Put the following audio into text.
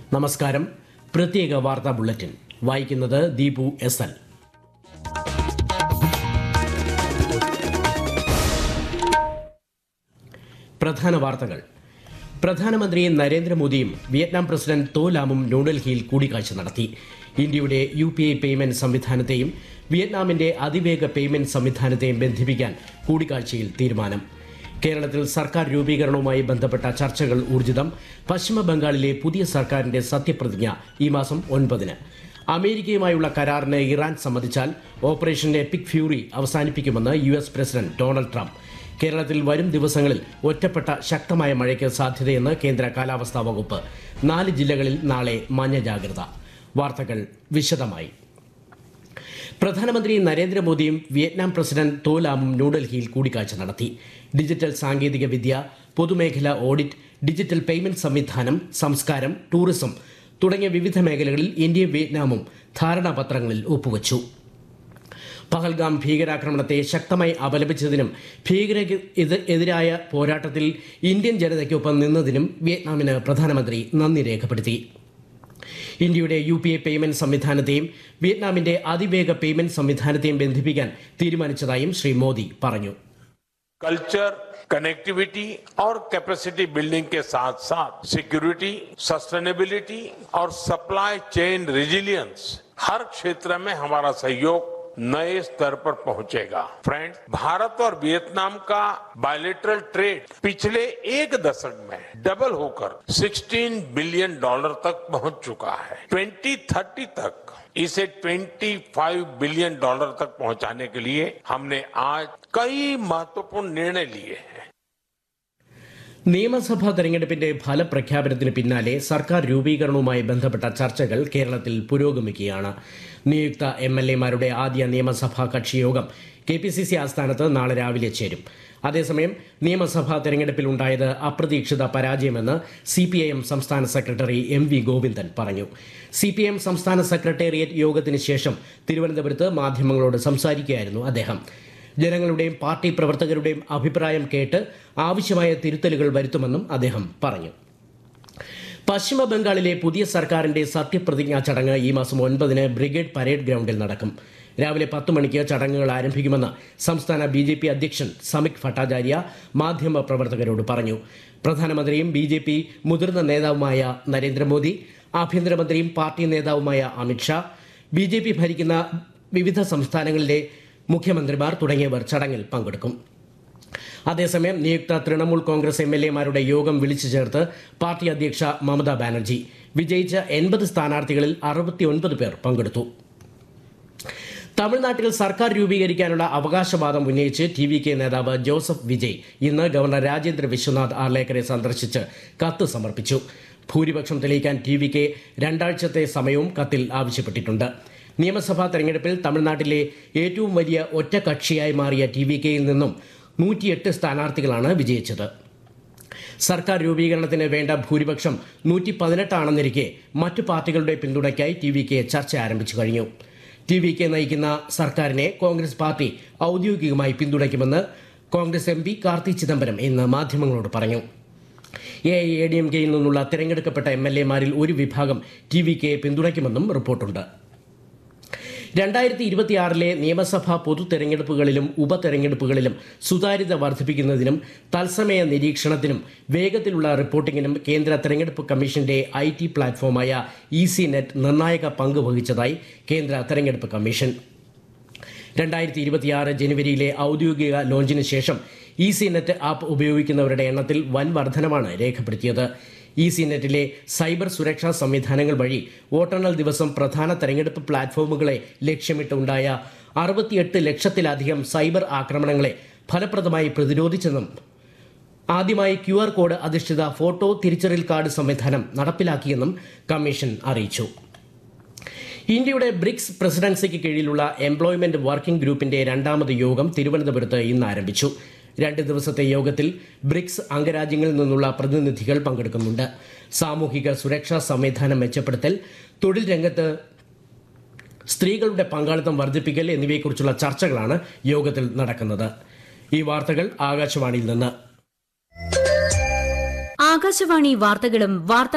നമസ്കാരം പ്രത്യേക വാർത്താ ബുള്ളറ്റിൻ വായിക്കുന്നത് ദീപു എസ് എൽ പ്രധാന വാർത്തകൾ പ്രധാനമന്ത്രി നരേന്ദ്രമോദിയും വിയറ്റ്നാം പ്രസിഡന്റ് തോ ലാമും ന്യൂഡൽഹിയിൽ കൂടിക്കാഴ്ച നടത്തി ഇന്ത്യയുടെ യു പി ഐ പേയ്മെന്റ് സംവിധാനത്തെയും വിയറ്റ്നാമിന്റെ അതിവേഗ പേയ്മെന്റ് സംവിധാനത്തെയും ബന്ധിപ്പിക്കാൻ കൂടിക്കാഴ്ചയിൽ തീരുമാനം കേരളത്തിൽ സർക്കാർ രൂപീകരണവുമായി ബന്ധപ്പെട്ട ചർച്ചകൾ ഊർജിതം പശ്ചിമ ബംഗാളിലെ പുതിയ സർക്കാരിന്റെ സത്യപ്രതിജ്ഞ ഈ മാസം ഒൻപതിന് അമേരിക്കയുമായുള്ള കരാറിന് ഇറാൻ സമ്മതിച്ചാൽ ഓപ്പറേഷൻ എപ്പിക് ഫ്യൂറി അവസാനിപ്പിക്കുമെന്ന് U S president Donald Trump കേരളത്തിൽ വരും ദിവസങ്ങളിൽ ഒറ്റപ്പെട്ട ശക്തമായ മഴയ്ക്ക് സാധ്യതയെന്ന് കേന്ദ്ര കാലാവസ്ഥാ വകുപ്പ് നാല് ജില്ലകളിൽ നാളെ മഞ്ഞ ജാഗ്രത വാർത്തകൾ വിശദമായി പ്രധാനമന്ത്രി നരേന്ദ്രമോദിയും വിയറ്റ്നാം പ്രസിഡന്റ് തോ ലാമും ന്യൂഡൽഹിയിൽ കൂടിക്കാഴ്ച നടത്തി ഡിജിറ്റൽ സാങ്കേതിക വിദ്യ പൊതുമേഖലാ ഓഡിറ്റ് ഡിജിറ്റൽ പേയ്മെന്റ് സംവിധാനം സംസ്കാരം ടൂറിസം തുടങ്ങിയ വിവിധ മേഖലകളിൽ ഇന്ത്യയും വിയറ്റ്നാമും ധാരണാപത്രങ്ങളിൽ ഒപ്പുവച്ചു പഹൽഗാം ഭീകരാക്രമണത്തെ ശക്തമായി അപലപിച്ചതിനും ഭീകരയ്ക്ക് ഇത് എതിരായ പോരാട്ടത്തിൽ ഇന്ത്യൻ ജനതയ്ക്കൊപ്പം നിന്നതിനും വിയറ്റ്നാമിന് പ്രധാനമന്ത്രി നന്ദി രേഖപ്പെടുത്തി ഇന്ത്യയുടെ യു പി ഐ പേയ്മെന്റ് സംവിധാനത്തെയും വിയറ്റ്നാമിന്റെ അതിവേഗ പേയ്മെന്റ് സംവിധാനത്തെയും ബന്ധിപ്പിക്കാൻ തീരുമാനിച്ചതായും ശ്രീ മോദി പറഞ്ഞു कल्चर कनेक्टिविटी और कैपेसिटी बिल्डिंग के साथ साथ सिक्योरिटी सस्टेनेबिलिटी और सप्लाई चेन रिजिलियंस हर क्षेत्र में हमारा सहयोग नए स्तर पर पहुंचेगा फ्रेंड्स भारत और वियतनाम का बायलेटरल ट्रेड पिछले एक दशक में डबल होकर 16 बिलियन डॉलर तक पहुंच चुका है 2030 तक इसे 25 बिलियन डॉलर तक पहुंचाने के लिए हमने आज कई महत्वपूर्ण निर्णय लिए हैं നിയമസഭാ തെരഞ്ഞെടുപ്പിന്റെ ഫലപ്രഖ്യാപനത്തിന് പിന്നാലെ സർക്കാർ രൂപീകരണവുമായി ബന്ധപ്പെട്ട ചർച്ചകൾ കേരളത്തിൽ പുരോഗമിക്കുകയാണ് നിയുക്ത എം എൽ എമാരുടെ ആദ്യ നിയമസഭാ കക്ഷിയോഗം കെ പി സി സി ആസ്ഥാനത്ത് നാളെ രാവിലെ ചേരും അതേസമയം നിയമസഭാ തെരഞ്ഞെടുപ്പിൽ ഉണ്ടായത് അപ്രതീക്ഷിത പരാജയമെന്ന് സി പി ഐ എം സംസ്ഥാന സെക്രട്ടറി എം വി ഗോവിന്ദൻ പറഞ്ഞു സി പി ഐ എം സംസ്ഥാന സെക്രട്ടേറിയറ്റ് യോഗത്തിന് ശേഷം തിരുവനന്തപുരത്ത് മാധ്യമങ്ങളോട് സംസാരിക്കുകയായിരുന്നു അദ്ദേഹം ജനങ്ങളുടെയും പാർട്ടി പ്രവർത്തകരുടെയും അഭിപ്രായം കേട്ട് ആവശ്യമായ തിരുത്തലുകൾ വരുത്തുമെന്നും അദ്ദേഹം പറഞ്ഞു പശ്ചിമ ബംഗാളിലെ പുതിയ സർക്കാരിന്റെ സത്യപ്രതിജ്ഞാ ചടങ്ങ് ഈ മാസം ഒൻപതിന് ബ്രിഗേഡ് പരേഡ് ഗ്രൗണ്ടിൽ നടക്കും രാവിലെ പത്ത് മണിക്ക് ചടങ്ങുകൾ ആരംഭിക്കുമെന്ന് സംസ്ഥാന ബി ജെ പി അധ്യക്ഷൻ സമിക് ഭട്ടാചാര്യ മാധ്യമ പ്രവർത്തകരോട് പറഞ്ഞു പ്രധാനമന്ത്രിയും ബി ജെ പി മുതിർന്ന നേതാവുമായ നരേന്ദ്രമോദി ആഭ്യന്തരമന്ത്രിയും പാർട്ടി നേതാവുമായ അമിത്ഷാ ബി ജെ പി ഭരിക്കുന്ന വിവിധ സംസ്ഥാനങ്ങളിലെ മുഖ്യമന്ത്രിമാർ തുടങ്ങിയവർ ചടങ്ങിൽ പങ്കെടുക്കും അതേസമയം നിയുക്ത തൃണമൂൽ കോൺഗ്രസ് എം എൽ എമാരുടെ യോഗം വിളിച്ചു ചേർത്ത് പാർട്ടി അധ്യക്ഷ മമതാ ബാനർജി വിജയിച്ച എൺപത് സ്ഥാനാർത്ഥികളിൽ അറുപത്തിയൊൻപത് പേർ പങ്കെടുത്തു തമിഴ്നാട്ടിൽ സർക്കാർ രൂപീകരിക്കാനുള്ള അവകാശവാദം ഉന്നയിച്ച് ടി വി കെ നേതാവ് ജോസഫ് വിജയ് ഇന്ന് ഗവർണർ രാജേന്ദ്ര വിശ്വനാഥ് ആർലേക്കറെ സന്ദർശിച്ച് കത്ത് സമർപ്പിച്ചു ഭൂരിപക്ഷം തെളിയിക്കാൻ ടി വി കെ രണ്ടാഴ്ചത്തെ സമയവും കത്തിൽ ആവശ്യപ്പെട്ടിട്ടുണ്ട് നിയമസഭാ തെരഞ്ഞെടുപ്പിൽ തമിഴ്നാട്ടിലെ ഏറ്റവും വലിയ ഒറ്റകക്ഷിയായി മാറിയ ടി വി കെയിൽ നിന്നും നൂറ്റിയെട്ട് സ്ഥാനാർത്ഥികളാണ് വിജയിച്ചത് സർക്കാർ രൂപീകരണത്തിന് വേണ്ട ഭൂരിപക്ഷം നൂറ്റി പതിനെട്ടാണെന്നിരിക്കെ മറ്റു പാർട്ടികളുടെ പിന്തുണയ്ക്കായി ടി വി കെ ചർച്ച ആരംഭിച്ചു കഴിഞ്ഞു ടി വി കെ നയിക്കുന്ന സർക്കാരിനെ കോൺഗ്രസ് പാർട്ടി ഔദ്യോഗികമായി പിന്തുണയ്ക്കുമെന്ന് കോൺഗ്രസ് എം പി കാർത്തി ചിദംബരം ഇന്ന് മാധ്യമങ്ങളോട് പറഞ്ഞു A I A D M കെയിൽ നിന്നുള്ള തിരഞ്ഞെടുക്കപ്പെട്ട എം എൽ എമാരിൽ ഒരു വിഭാഗം ടി വി കെയെ പിന്തുണയ്ക്കുമെന്നും റിപ്പോർട്ടുണ്ട് രണ്ടായിരത്തി ഇരുപത്തിയാറിലെ നിയമസഭാ പൊതു തെരഞ്ഞെടുപ്പുകളിലും ഉപതെരഞ്ഞെടുപ്പുകളിലും സുതാര്യത വർദ്ധിപ്പിക്കുന്നതിനും തത്സമയ നിരീക്ഷണത്തിനും വേഗത്തിലുള്ള റിപ്പോർട്ടിങ്ങിനും കേന്ദ്ര തെരഞ്ഞെടുപ്പ് കമ്മീഷന്റെ ഐ ടി പ്ലാറ്റ്ഫോമായ ഇ സി നെറ്റ് നിർണായക പങ്ക് വഹിച്ചതായി കേന്ദ്ര തെരഞ്ഞെടുപ്പ് കമ്മീഷൻ രണ്ടായിരത്തി ഇരുപത്തിയാറ് ജനുവരിയിലെ ഔദ്യോഗിക ലോഞ്ചിന് ശേഷം ഇ സി നെറ്റ് ആപ്പ് ഉപയോഗിക്കുന്നവരുടെ എണ്ണത്തിൽ വൻ വർധനമാണ് രേഖപ്പെടുത്തിയത് ഇ സി നെറ്റിലെ സൈബർ സുരക്ഷാ സംവിധാനങ്ങൾ വഴി വോട്ടെണ്ണൽ ദിവസം പ്രധാന തെരഞ്ഞെടുപ്പ് പ്ലാറ്റ്ഫോമുകളെ ലക്ഷ്യമിട്ടുണ്ടായ അറുപത്തിയെട്ട് ലക്ഷത്തിലധികം സൈബർ ആക്രമണങ്ങളെ ഫലപ്രദമായി പ്രതിരോധിച്ചെന്നും ആദ്യമായി ക്യു ആർ കോഡ് അധിഷ്ഠിത ഫോട്ടോ തിരിച്ചറിയൽ കാർഡ് സംവിധാനം നടപ്പിലാക്കിയെന്നും കമ്മീഷൻ അറിയിച്ചു ഇന്ത്യയുടെ ബ്രിക്സ് പ്രസിഡൻസിക്ക് കീഴിലുള്ള എംപ്ലോയ്മെന്റ് വർക്കിംഗ് ഗ്രൂപ്പിന്റെ രണ്ടാമത് യോഗം തിരുവനന്തപുരത്ത് ഇന്ന് ആരംഭിച്ചു രണ്ട് ദിവസത്തെ യോഗത്തിൽ ബ്രിക്സ് അംഗരാജ്യങ്ങളിൽ നിന്നുള്ള പ്രതിനിധികൾ പങ്കെടുക്കുന്നുണ്ട് സാമൂഹിക സുരക്ഷാ സംവിധാനം മെച്ചപ്പെടുത്തൽ തൊഴിൽ രംഗത്ത് സ്ത്രീകളുടെ പങ്കാളിത്തം വർദ്ധിപ്പിക്കൽ എന്നിവയെക്കുറിച്ചുള്ള ചർച്ചകളാണ് യോഗത്തിൽ നടക്കുന്നത് ഈ വാർത്തകൾ ആകാശവാണിയിൽ നിന്ന് ആകാശവാണി വാർത്തകളും വാർത്താ